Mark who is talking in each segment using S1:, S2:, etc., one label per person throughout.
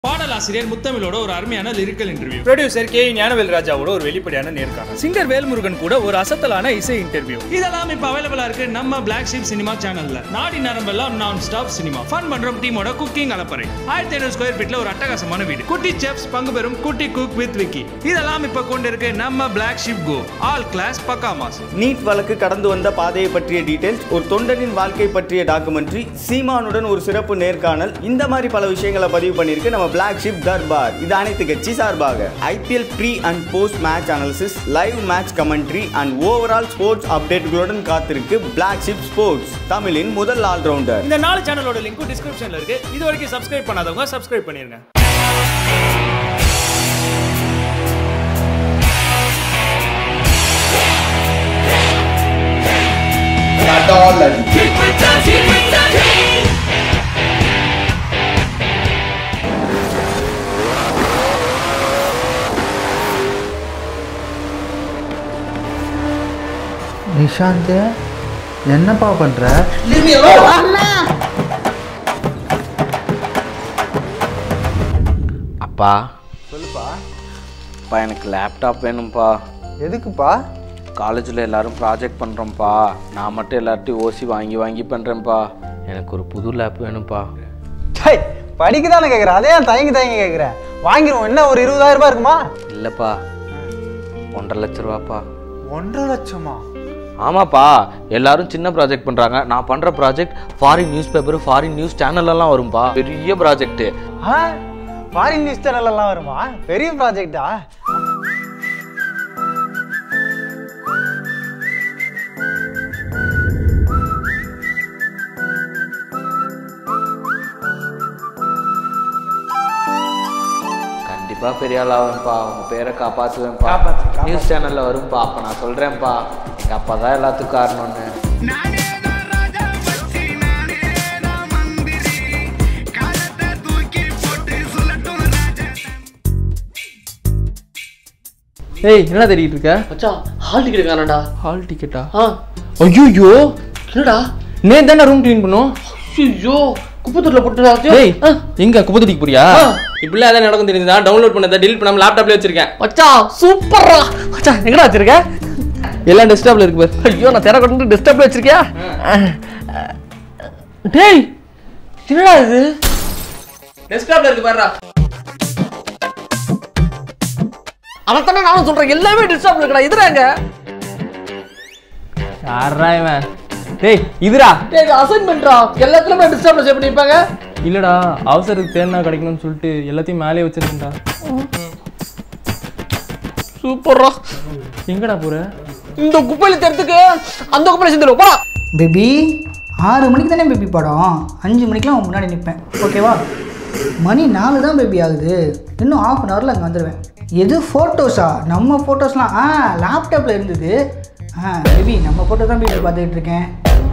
S1: பாடலாசிரியர் முத்தமிழோட ஒரு அருமையான lyrical interview
S2: producer K Gnanavel ராஜாவோட ஒரு வெளிப்படையான நேர்காணல் சிங்கர் வேல்முருகன் கூட ஒரு அசத்தலான இசை இன்டர்வியூ
S1: இதெல்லாம் இப்ப அவைலபிளா இருக்கு நம்ம பிளாக் ஷீப் சினிமா சேனல்ல நாடி நரம்பெல்லாம் நான் ஸ்டாப் சினிமா ஃபன் பண்றோம் டீமோட குக்கிங் அலப்பறை ஆயிரத்தி ஐநூறு ஸ்கொயர் ஃபீட்ல ஒரு அட்டகாசமான வீடு குட்டி செஃப்ஸ் பங்கு பெறும் குட்டி குக் வித் விக்கி இதெல்லாம் இப்ப கொண்டு இருக்கு நம்ம black sheep go all class பக்கா மாஸ்
S3: நீட் வழக்கு கடந்து வந்த பாதையை பற்றிய டீடைல்ஸ் ஒரு தொண்டனின் வாழ்க்கை பற்றிய டாக்குமெண்ட்ரி சீமானுடன் ஒரு சிறப்பு நேர்காணல் இந்த மாதிரி பல விஷயங்களை பதிவு பண்ணியிருக்கு நம்ம பிளாக் ஷிப் தர்பார் இது அனைத்து கட்சி சார்பாக IPL pre and post match analysis live match commentary and overall sports அப்டேட்டுகளுடன் காத்திருக்கு பிளாக் ஷிப் ஸ்போர்ட்ஸ் தமிழின் முதல் ஆல்ரவுண்டர்
S2: இந்த நாலு சேனலோட லிங்க்கும் டிஸ்கிரிப்ஷன்ல இருக்கு இது வரைக்கும் சப்ஸ்கிரைப் பண்ணாதவங்க சப்ஸ்கிரைப் பண்ணிருங்க
S4: நிஷாந்த் என்னப்பா பண்ற
S5: அப்பா சொல்லுப்பா அப்பா எனக்கு லேப்டாப் வேணும்ப்பா
S4: எதுக்குப்பா
S5: காலேஜில் எல்லாரும் ப்ராஜெக்ட் பண்ணுறோம்ப்பா நான் மட்டும் எல்லார்ட்டையும் ஓசி வாங்கி வாங்கி பண்ணுறேன்ப்பா எனக்கு ஒரு புது லேப் வேணும்ப்பா
S4: டேய் படிக்க தானே கேட்குறேன் அதே ஏன் தயங்கி தயங்கி கேட்குறேன் வாங்கிருவோம் என்ன ஒரு இருபதாயிரம் ரூபாய் இருக்குமா
S5: இல்லைப்பா ஒன்றரை லட்ச ரூபாப்பா
S4: ஒன்றரை லட்சமா
S5: ஆமாப்பா எல்லாரும் சின்ன ப்ராஜெக்ட் பண்ணுறாங்க நான் பண்ணுற project foreign newspaper foreign news சேனல்லலாம் வரும்பா பெரிய ப்ராஜெக்ட்டு
S4: ஆ ஃபாரின் நியூஸ் சேனல் எல்லாம் வருமா பெரிய ப்ராஜெக்டா
S5: கண்டிப்பாக பெரிய ஆள் ஆவேன்ப்பா உங்கள் பேரை காப்பாற்றுவேன்ப்பா
S4: காப்பாத்து, காப்பாத்து.
S5: நியூஸ் சேனலில் வரும்ப்பா அப்போ நான் சொல்கிறேன்ப்பா எங்கள் அப்பா தான் எல்லாத்துக்கும் காரணம்னு
S6: ஏய் என்ன தேடிட்டு இருக்க
S7: மச்சான் ஹால் டிக்கெட் காணடா
S6: ஹால் டிக்கெட்டா
S7: ஆ
S6: ஐயோ
S7: என்னடா
S6: நே தானே ரூம் க்ளீன் பண்ணும்
S7: ஐயோ குப்பத்தூர்ல போட்டு
S6: ஏய் எங்க குப்பத்தடிக்கு போறியா இப்படிலாம் எதாவது நடக்கும் தெரியுதா டவுன்லோட் பண்ணதை டெலிட் பண்ணாம லேப்டாப்ல வச்சிருக்கேன்
S7: மச்சான் சூப்பர்ரா மச்சான் எங்கடா வச்சிருக்க
S6: எல்லாம் டெஸ்க்டாப்ல இருக்கு பாரு
S7: ஐயோ நான் தெர கொண்டு டெஸ்க்டாப்ல வச்சிருக்கியா டேய் என்னடா இது
S6: டெஸ்க்டாப்ல இருக்கு பாருடா
S7: அவன்தானே நானும் சொல்றேன் எல்லாமே டெஸ்க்டாப்ல இருக்கடா இதுறாங்க
S6: யாரா இவன் டேய் இதுடா
S7: டேய் இது அசைன்மெண்ட்ரா எல்லாத்துலயுமே டெஸ்க்டாப்ல சேவ் பண்ணிருப்பாங்க
S6: இல்லடா அவசரத்துக்கு தேடினா கிடைக்கணும்னு சொல்லிட்டு எல்லாத்தையும் மேலே வச்சிருக்கேன்டா
S7: சூப்பர்ரா
S6: எங்கடா போற
S7: இந்த குப்பையில தேர்த்துக்கு அந்த குப்பையில சேர்ந்துடும் போடா
S8: பேபி ஆறு மணிக்கு தானே பேபி படம் அஞ்சு மணிக்கெலாம் உன் முன்னாடி நிற்பேன் ஓகேவா மணி நாலு தான் பேபி ஆகுது இன்னும் ஆஃப் அன் ஹவரில் அங்கே வந்துடுவேன் எது ஃபோட்டோஸா நம்ம ஃபோட்டோஸ்லாம் ஆ லேப்டாப்பில் இருந்தது ஆ பேபி நம்ம ஃபோட்டோ தான் பேபி பார்த்துக்கிட்டு இருக்கேன்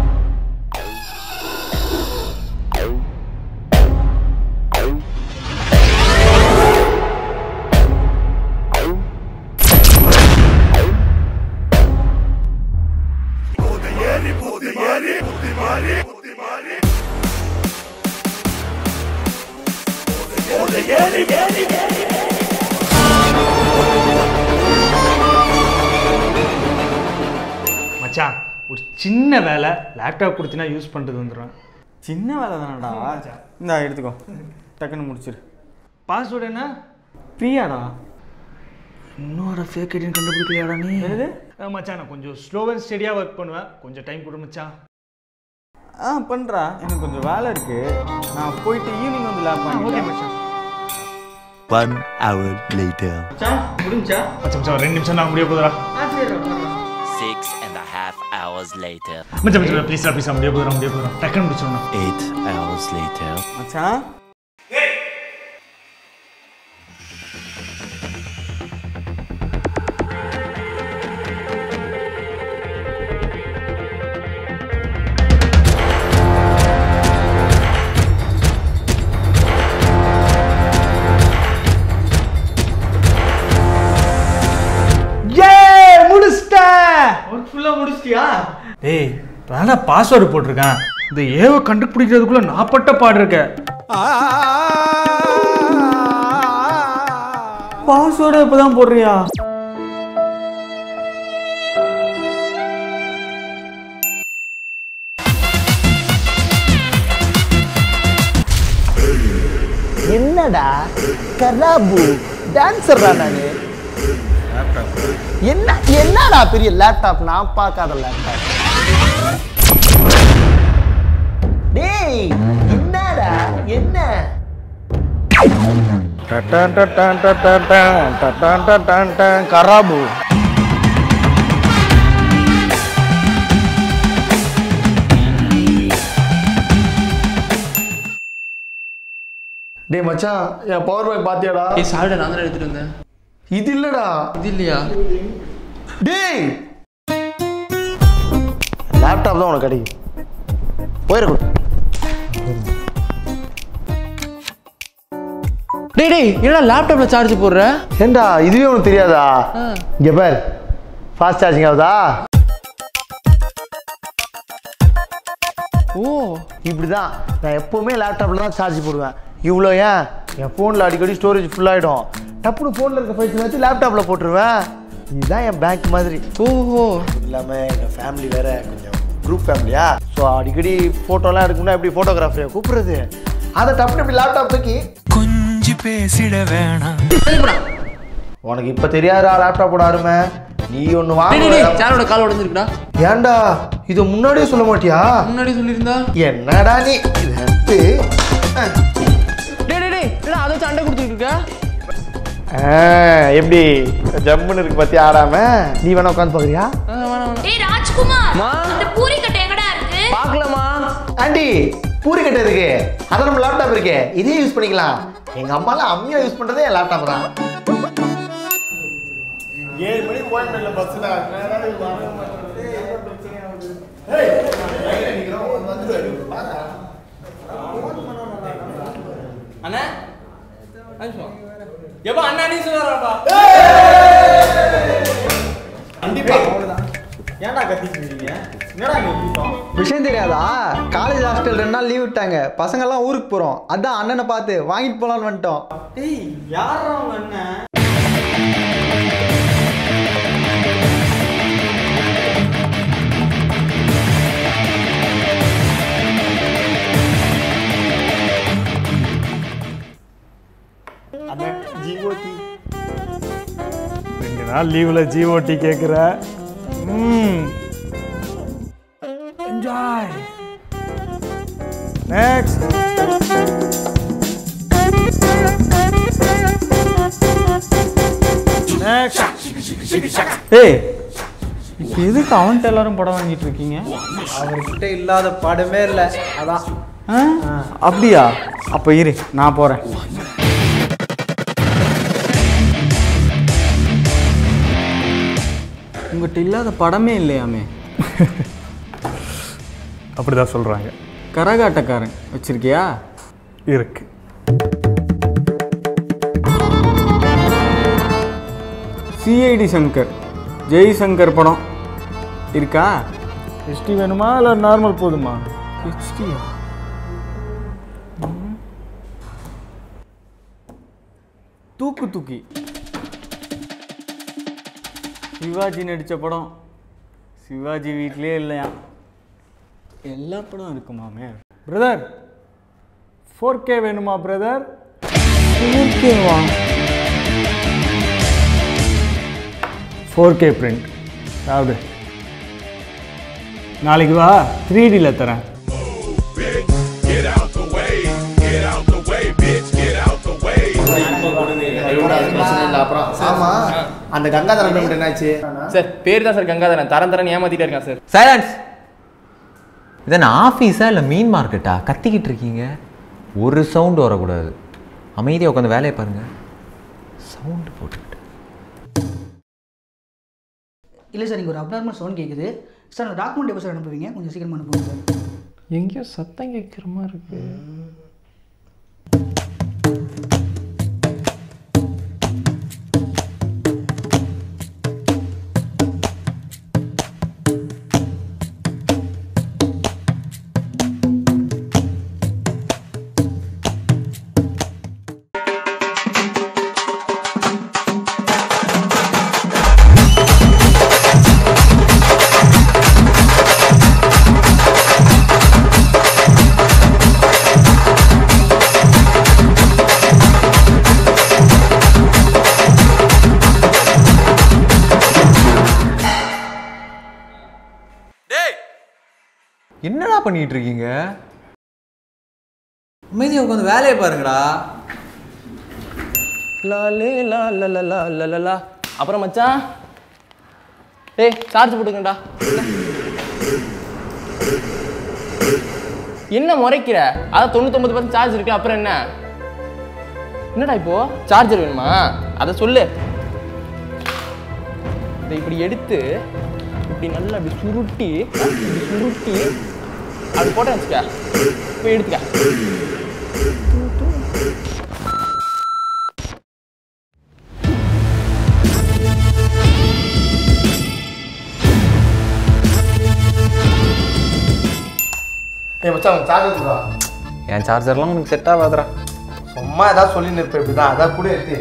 S2: மச்சான் ஒரு சின்ன வேலை லேப்டாப் கொடுத்தினா யூஸ் பண்ணுறது வந்துடுவேன்
S3: சின்ன வேலை தானடா இந்தா எடுத்துக்கோ டக்குன்னு முடிச்சிரு
S2: பாஸ்வேர்டு என்ன
S3: ஃப்ரீயாடா
S2: இன்னொரு ஃபேக் ஐடின்னு கண்டுபிடிக்கலையாடா நீ அஹ் மச்சான் நான் கொஞ்சம் ஸ்லோ அண்ட் ஸ்டெடியாக ஒர்க் பண்ணுவேன் கொஞ்சம் டைம் கொடு மச்சான்
S3: ஆ பண்ணுறா எனக்கு கொஞ்சம் வேலை இருக்கு நான் போயிட்டு ஈவினிங் வந்து லேப்
S2: ஓகே
S3: பண்ணி
S2: மச்சான்
S9: One hour later.
S2: மச்சான் மச்சான் ரெண்டு நிமிஷம் நான் முடிய போதுடா
S9: Six and a half hours later.
S2: மச்சான் மச்சான் ப்ளீஸ் ப்ளீஸ் முடிய போதுடா முடிய போதுடா டக்குன்னு முடிச்சிடணும்
S9: Eight hours later.
S3: மச்சான்
S2: ஏ முடிச்சிட்டேன் ஒர்க் ஃபுல்லாக முடிச்சிட்டியா டேய் நான் பாஸ்வேர்டு போட்டிருக்கேன் இந்த ஏவை கண்டுபிடிக்கிறதுக்குள்ள நான் பட்ட பாடு இருக்க பாஸ்வேர்டு இப்போ தான் போடுறியா
S10: என்னடா கராபு டான்சர்டா நானு என்ன என்னடா பெரிய லேப்டாப் நான் பார்க்காத லேப்டாப் டேய் என்னடா என்ன
S2: கராபு
S10: டேய் மச்சான் என் பவர் பேங்க் பாத்தியாடா
S6: ஏய் சாப்பிட நான் தான் எடுத்துட்டு வந்தேன்
S10: இது இல்லடா
S6: இது இல்லையா
S10: டேய் லேப்டாப் தான் உனக்கு கிடைக்கும் போயிடக்கூடாது
S6: டேய் டேய் என்னடா லேப்டாப்ல சார்ஜ் போடுற
S10: ஏண்டா இதுவே உனக்கு தெரியாதா இங்க பார் ஃபாஸ்ட் சார்ஜிங் ஆகுதா
S6: ஓ
S10: இப்படிதான் நான் எப்பவுமே லேப்டாப்ல தான் சார்ஜ் போடுவேன் இவ்வளோ ஏன் என் ஃபோனில் அடிக்கடி ஸ்டோரேஜ் ஃபுல் ஆகிடும் டப்புனு ஃபோனில் இருக்க ஃபைல்ஸ் வச்சு லேப்டாப்பில் போட்டுருவேன் இதுதான் என் பேங்க் மாதிரி
S6: ஓஹோ
S10: அது இல்லாமல் எங்கள் ஃபேமிலி வேற கொஞ்சம் குரூப் ஃபேமிலியா ஸோ அடிக்கடி ஃபோட்டோலாம் எடுக்கணும்னா எப்படி ஃபோட்டோகிராஃபரை கூப்பிடுறது அதை டப்புனு இப்படி லேப்டாப் தூக்கி
S11: கொஞ்சி பேசிட வேணாம்
S10: உனக்கு இப்போ தெரியாதா லேப்டாப்போட அருமை நீ ஒன்று
S6: டேய் டேய், டேய்
S10: வாங்க
S6: சேனலோட கால் உடைஞ்சிருக்குடா
S10: ஏன்டா இதை முன்னாடியே சொல்ல மாட்டியா
S6: முன்னாடி சொல்லியிருந்தா
S10: என்னடா நீ இது வந்து அஹ்.
S6: டேய் டேய் டேய் என்னடா அதை வச்சு அண்டை கொடுத்துட்டு இருக்க
S10: ஆ, எப்படி ஜம்முன்னு இருக்கு பத்தி ஆடாம நீ வேணா உட்காந்து பாக்குறியா
S6: ஆ, வேணாம் வேணாம்
S12: டேய் ராஜ்குமார்
S6: மா.
S12: இந்த பூரி கட்டை எங்கடா இருக்கு
S6: பார்க்கலாமா
S10: ஆண்டி பூரி கட்டை இருக்கு அதான் நம்ம லேப்டாப் இருக்கு இதே யூஸ் பண்ணிக்கலாம் எங்க அம்மாலாம் அம்மியா யூஸ் பண்றதே என் லேப்டாப் தான் ஏழு மணிக்கு போயிட்டு பஸ்ல
S6: அண்ணா எப்பா அண்ணா நீ சொல்றாப்பா
S4: விஷயம் தெரியாதா காலேஜ் ஹாஸ்டல் ரெண்டு நாள் லீவ் விட்டாங்க பசங்கெல்லாம் ஊருக்கு போகிறோம் அதான் அண்ணனை பார்த்து வாங்கிட்டு போகலான்னு வந்துட்டோம்
S2: டேய் யாரா அவங்க அண்ணன் ரெண்டு நாள் லீவ்ல ஜிஓடி கேக்குற ம் என்ஜாய் நெக்ஸ்ட் ஏய் இப்போ எதுக்கு அவன்கிட்ட எல்லாரும் படம் வாங்கிட்டு இருக்கீங்க
S4: அவர்கிட்ட இல்லாத படமே இல்லை அதான்
S2: ஆ? அப்படியா அப்போ இரு நான் போகிறேன் உங்கள்கிட்ட இல்லாத படமே இல்லையாமே
S13: அப்படிதான் சொல்றாங்க
S2: கரகாட்டக்காரன் வச்சிருக்கியா
S13: இருக்கு
S2: சிஐடி சங்கர் ஜெய் சங்கர் படம் இருக்கா ஹெச்டி வேணுமா இல்லை நார்மல் போதுமா ஹெச்டியா தூக்கு தூக்கி சிவாஜி நடித்த படம் சிவாஜி வீட்டிலே இல்லையா எல்லா படம் இருக்குமாமே பிரதர் ஃபோர் கே வேணுமா பிரதர் ஃபோர் கேவா ஃபோர் கே பிரிண்ட் சாப்பிடு நாளைக்கு வா த்ரீ டியில் தரேன்
S10: ஆமா அந்த கங்காதரன் பேமெண்ட் என்னாச்சு
S6: சார் பேர் தான் சார் கங்காதரன் தரம் தரன் ஏமாத்திட்டே இருக்கான் சார்
S14: சைலன்ஸ் இதென்ன ஆஃபீஸா இல்லை மீன் மார்க்கெட்டா கத்திக்கிட்டு இருக்கீங்க ஒரு சவுண்டு வரக்கூடாது அமைதியாக உட்காந்து வேலையை பாருங்க சவுண்டு போட்டுக்கிட்டு
S8: இல்லை சார் இங்கே ஒரு அப்நார்மல் சவுண்ட் கேட்குது சார் அந்த டாக்குமெண்ட் எப்போ சார் அனுப்புவீங்க கொஞ்சம் சீக்கிரமாக அனுப்புங்க சார்
S6: எங்கேயோ சத்தம் கேட்குற மாதிரி இருக்கு
S14: பண்ணிட்டு இருக்கீங்க அமைதியாக உட்காந்து வேலையை பாருங்கடா
S6: லா லே லா லா லா லா லா லா லா அப்புறம் மச்சான் ஏய் சார்ஜ் போட்டுக்கண்டா என்ன முறைக்கிற அதான் தொண்ணூத்தொம்பது பர்சன்ட் சார்ஜ் இருக்கு அப்புறம் என்ன என்னடா இப்போ சார்ஜர் வேணுமா அதை சொல்லு இதை இப்படி எடுத்து இப்படி நல்லா இப்படி சுருட்டி இப்படி சுருட்டி அப்படி போட்டேன் வச்சுக்க போய் எடுத்துக்க
S10: ஏய் மச்சான் உன் சார்ஜர் கொடுடா
S14: என் சார்ஜர்லாம் உனக்கு செட் ஆகாதுடா
S10: சும்மா ஏதாவது சொல்லி நிற்பேன் இப்படி தான் அதான் கூட எடுத்து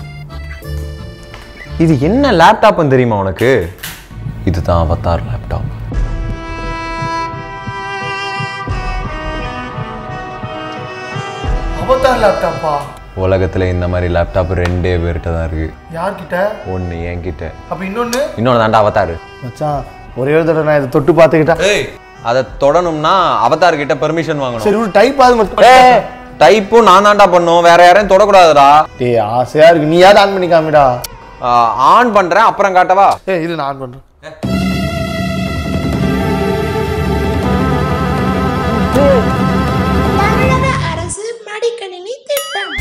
S14: இது என்ன லேப்டாப்னு தெரியுமா உனக்கு இதுதான் அவதார் லேப்டாப்
S10: அவதார் லேப்டாப்பா
S14: உலகத்துல இந்த மாதிரி லேப்டாப் ரெண்டே பேர்கிட்ட தான் இருக்கு
S10: யார்கிட்ட
S14: ஒன்று என்கிட்ட
S10: அப்ப இன்னொன்னு
S14: இன்னொன்று தாண்டா அவதார்
S10: மச்சான் ஒரே ஒரு தடவை நான் இதை தொட்டு பார்த்துக்கிட்டா
S14: ஏய் அதை தொடணும்னா அவதார் கிட்ட பெர்மிஷன் வாங்கணும்
S10: சரி ஒரு டைப் ஆகுது மட்டும்
S14: ஏய் டைப்பும் நான் தான்டா பண்ணும் வேற யாரையும் தொடக்கூடாதுடா
S10: டேய் ஆசையா இருக்கு நீ யாரும் ஆன் பண்ணி காமிடா
S14: ஆன் பண்றேன் அப்புறம் காட்டவா
S10: ஏய் இரு நான் ஆன் பண்றேன்
S12: தமிழக அரசு மடிக்கணினி திட்டம்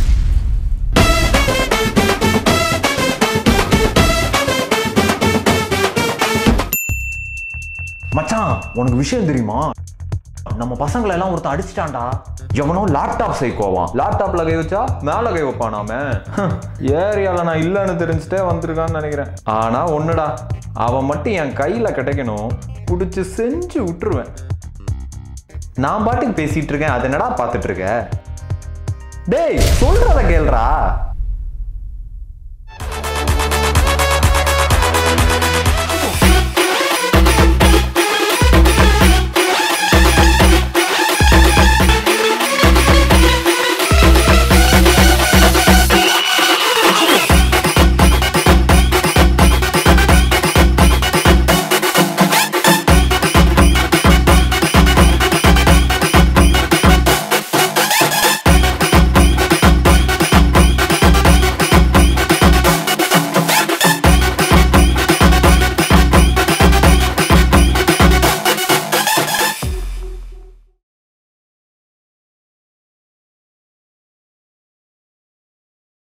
S14: மச்சான் உனக்கு விஷயம் தெரியுமா நம்ம பசங்களை எல்லாம் ஒருத்தன் அடிச்சிட்டான்டா எவனோ லேப்டாப் சைக்கோவான் லேப்டாப்ல கை வச்சா மேல கை வைப்பானாம ஏரியால நான் இல்லைன்னு தெரிஞ்சுட்டே வந்திருக்கான்னு நினைக்கிறேன் ஆனா ஒண்ணுடா அவன் மட்டும் என் கையில கிடைக்கணும் புடிச்சு செஞ்சு விட்டுருவேன் நான் பாட்டுக்கு பேசிட்டு இருக்கேன் அது என்னடா பார்த்துட்டு இருக்க டேய் சொல்றத கேளுடா